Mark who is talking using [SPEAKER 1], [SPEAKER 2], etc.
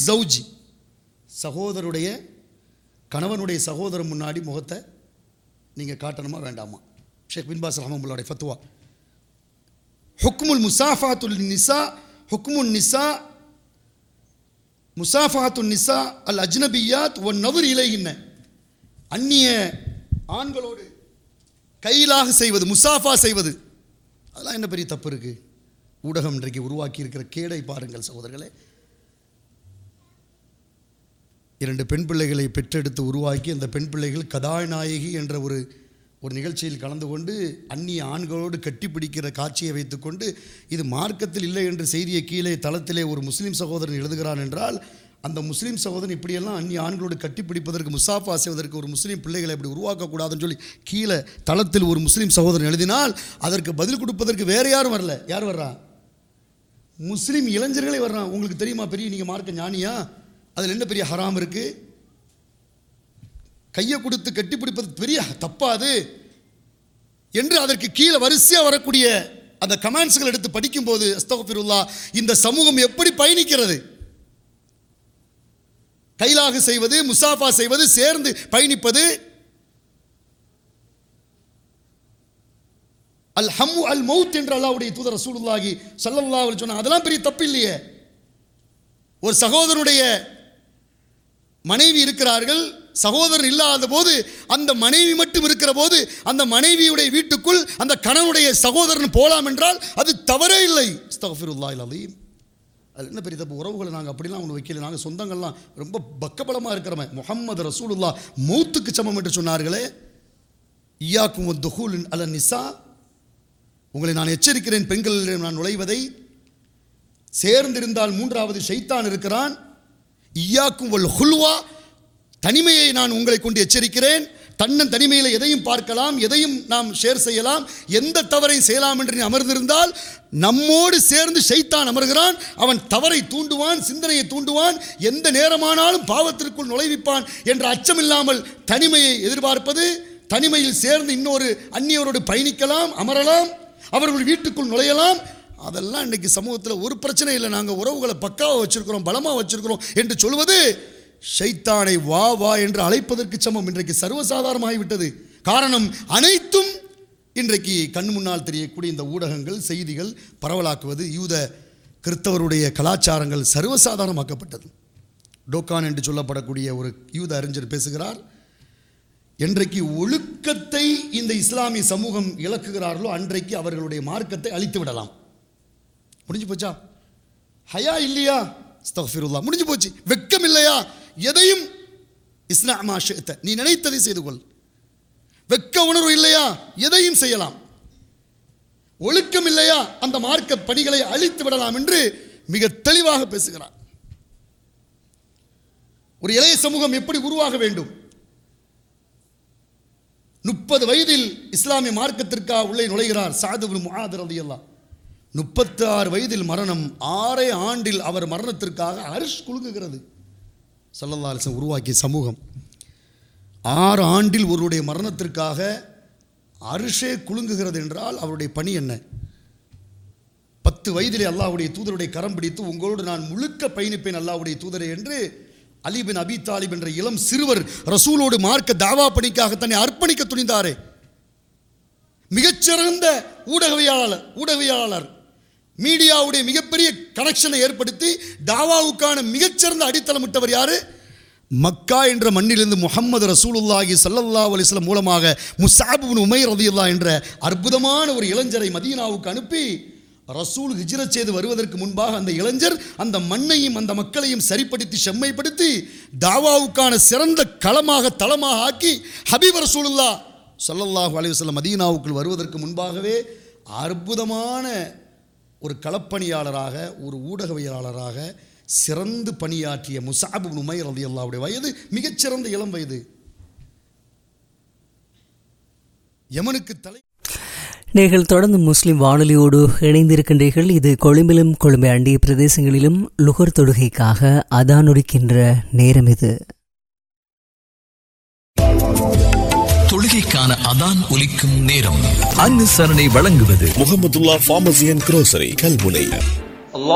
[SPEAKER 1] ஜவுஜி சகோதரருடைய கணவனுடைய சகோதரன் முன்னாடி முகத்தை நீங்கள் காட்டணுமா வேண்டாமா ஷேக் பின்பாஸ் ரஹமமுல்லாடைய ஃபத்துவா ஹுக்முல் முசாஃபாத்துல் நிசா ஹுக்முல் நிசா முசாஃபாத்துல் நிசா அல் அஜ்னபியாத் ஒன் நவர் இலைகின்ன அந்நிய ஆண்களோடு கையிலாக செய்வது முசாஃபா செய்வது அதெல்லாம் என்ன பெரிய தப்பு இருக்கு ஊடகம் இன்றைக்கு உருவாக்கி இருக்கிற கேடை பாருங்கள் சகோதரர்களே இரண்டு பெண் பிள்ளைகளை பெற்றெடுத்து உருவாக்கி அந்த பெண் பிள்ளைகள் கதாநாயகி என்ற ஒரு ஒரு நிகழ்ச்சியில் கலந்து கொண்டு அந்நிய ஆண்களோடு கட்டிப்பிடிக்கிற காட்சியை வைத்துக்கொண்டு இது மார்க்கத்தில் இல்லை என்ற செய்தியை கீழே தளத்திலே ஒரு முஸ்லீம் சகோதரன் எழுதுகிறான் என்றால் அந்த முஸ்லீம் சகோதரன் இப்படியெல்லாம் அந்நிய ஆண்களோடு கட்டிப்பிடிப்பதற்கு முசாஃபா செய்வதற்கு ஒரு முஸ்லீம் பிள்ளைகளை அப்படி உருவாக்கக்கூடாதுன்னு சொல்லி கீழே தளத்தில் ஒரு முஸ்லீம் சகோதரன் எழுதினால் அதற்கு பதில் கொடுப்பதற்கு வேறு யாரும் வரல யார் வர்றா முஸ்லீம் இளைஞர்களே வர்றான் உங்களுக்கு தெரியுமா பெரிய நீங்கள் மார்க்க ஞானியா அதில் என்ன பெரிய ஹராம் இருக்கு கையை கொடுத்து கட்டிப்பிடிப்பது பெரிய தப்பாது என்று அதற்கு கீழே வரிசையாக வரக்கூடிய அந்த கமெண்ட்ஸ்கள் எடுத்து படிக்கும்போது அஸ்தகஃபிருல்லா இந்த சமூகம் எப்படி பயணிக்கிறது கைலாக செய்வது முசாஃபா செய்வது சேர்ந்து பயணிப்பது அல் ஹம்மு அல் மவுத் என்று அல்லாவுடைய தூதர் ரசூலுல்லாஹி ஸல்லல்லாஹு அலைஹி சொன்னாங்க அதெல்லாம் பெரிய தப்பு இல்லையே ஒரு சகோதரனுடைய மனைவி இருக்கிறார்கள் சகோதரன் இல்லாத போது அந்த மனைவி மட்டும் இருக்கிற போது அந்த மனைவியுடைய வீட்டுக்குள் அந்த கணவனுடைய சகோதரன் போலாம் என்றால் அது தவறே இல்லை அஸ்தக்ஃபிருல்லாஹில் அலீம் அது என்ன பெரிய தப்பு உறவுகளை நாங்கள் அப்படிலாம் ஒன்று வைக்கல நாங்கள் சொந்தங்கள்லாம் ரொம்ப பக்கபலமாக இருக்கிறவன் முகம்மது ரசூலுல்லா மௌத்துக்கு சமம் என்று சொன்னார்களே இயாக்கும் துஹூல் அல நிசா உங்களை நான் எச்சரிக்கிறேன் பெண்களிடம் நான் நுழைவதை சேர்ந்திருந்தால் மூன்றாவது ஷைத்தான் இருக்கிறான் இயாக்கும் வல் ஹுல்வா தனிமையை நான் உங்களை கொண்டு எச்சரிக்கிறேன் தன்னன் தனிமையில் எதையும் பார்க்கலாம் எதையும் நாம் ஷேர் செய்யலாம் எந்த தவறையும் செய்யலாம் என்று நீ அமர்ந்திருந்தால் நம்மோடு சேர்ந்து ஷைத்தான் அமர்கிறான் அவன் தவறை தூண்டுவான் சிந்தனையை தூண்டுவான் எந்த நேரமானாலும் பாவத்திற்குள் நுழைவிப்பான் என்ற அச்சமில்லாமல் தனிமையை எதிர்பார்ப்பது தனிமையில் சேர்ந்து இன்னொரு அந்நியரோடு பயணிக்கலாம் அமரலாம் அவர்கள் வீட்டுக்குள் நுழையலாம் அதெல்லாம் இன்றைக்கி சமூகத்தில் ஒரு பிரச்சனை இல்லை நாங்கள் உறவுகளை பக்காவாக வச்சுருக்கிறோம் பலமாக வச்சுருக்கிறோம் என்று சொல்வது ஷைத்தானை வா வா என்று அழைப்பதற்கு சமம் இன்றைக்கு சர்வசாதாரணமாகிவிட்டது காரணம் அனைத்தும் இன்றைக்கு கண் முன்னால் தெரியக்கூடிய இந்த ஊடகங்கள் செய்திகள் பரவலாக்குவது யூத கிறிஸ்தவருடைய கலாச்சாரங்கள் சர்வசாதாரணமாக்கப்பட்டது டோக்கான் என்று சொல்லப்படக்கூடிய ஒரு யூத அறிஞர் பேசுகிறார் என்றைக்கு ஒழுக்கத்தை இந்த இஸ்லாமிய சமூகம் இழக்குகிறார்களோ அன்றைக்கு அவர்களுடைய மார்க்கத்தை அழித்து விடலாம் முடிஞ்சு போச்சா ஹயா இல்லையா ஸ்தஃபிருல்லா முடிஞ்சு போச்சு வெக்கம் இல்லையா எதையும் இஸ்லாமா ஷேத்த நீ நினைத்ததை செய்து கொள் வெக்க உணர்வு இல்லையா எதையும் செய்யலாம் ஒழுக்கம் இல்லையா அந்த மார்க்க பணிகளை அழித்து விடலாம் என்று மிக தெளிவாக பேசுகிறார் ஒரு இளைய சமூகம் எப்படி உருவாக வேண்டும் முப்பது வயதில் இஸ்லாமிய மார்க்கத்திற்காக உள்ளே நுழைகிறார் சாதுபுல் முஹாதர் அலியல்லா முப்பத்தி ஆறு வயதில் மரணம் ஆறே ஆண்டில் அவர் மரணத்திற்காக அரிஷ் குலுங்குகிறது சல்லல்லா அலிசன் உருவாக்கிய சமூகம் ஆறு ஆண்டில் ஒருவருடைய மரணத்திற்காக அரிஷே குலுங்குகிறது என்றால் அவருடைய பணி என்ன பத்து வயதிலே அல்லாஹ்வுடைய தூதருடைய கரம் பிடித்து உங்களோடு நான் முழுக்க பயணிப்பேன் அல்லாஹ்வுடைய தூதரே என்று அலி பின் அபி தாலிப் என்ற இளம் சிறுவர் ரசூலோடு மார்க்க தாவா பணிக்காக தன்னை அர்ப்பணிக்க துணிந்தாரே மிகச்சிறந்த ஊடகவியலாளர் ஊடகவியலாளர் மீடியாவுடைய மிகப்பெரிய கனெக்ஷனை ஏற்படுத்தி தாவாவுக்கான மிகச்சிறந்த அடித்தளமிட்டவர் யாரு மக்கா என்ற மண்ணிலிருந்து முகமது ரசூலுல்லாஹி ஸல்லல்லாஹு அலைஹி வஸல்லம் மூலமாக முசாபிபின் உமைர் ரதியுல்லா என்ற அற்புதமான ஒரு இளைஞரை மதீனாவுக்கு அனுப்பி ரசூல் ஹிஜ்ரத் செய்து வருவதற்கு முன்பாக அந்த இளைஞர் அந்த மண்ணையும் அந்த மக்களையும் சரிப்படுத்தி செம்மைப்படுத்தி தாவாவுக்கான சிறந்த களமாக தளமாக ஆக்கி ஹபீப் ரசூலுல்லா ஸல்லல்லாஹு அலைஹி வஸல்லம் மதீனாவுக்குள் வருவதற்கு முன்பாகவே அற்புதமான ஒரு களப்பணியாளராக ஒரு ஊடகவியலாளராக சிறந்து பணியாற்றிய முசாபு உமைர் ரதி அல்லாவுடைய வயது மிகச்சிறந்த இளம் வயது யமனுக்கு தலை
[SPEAKER 2] நீங்கள் தொடர்ந்து முஸ்லிம் வானொலியோடு இணைந்திருக்கின்றீர்கள் இது கொழும்பிலும் கொழும்பை அண்டிய பிரதேசங்களிலும் லுகர் தொடுகைக்காக அதானொடுக்கின்ற நேரம் இது
[SPEAKER 3] தொழுகைக்கான அதான் ஒலிக்கும் நேரம் அனுசரணை வழங்குவது
[SPEAKER 4] Mohamedullah pharmacy and grocery Kalmunai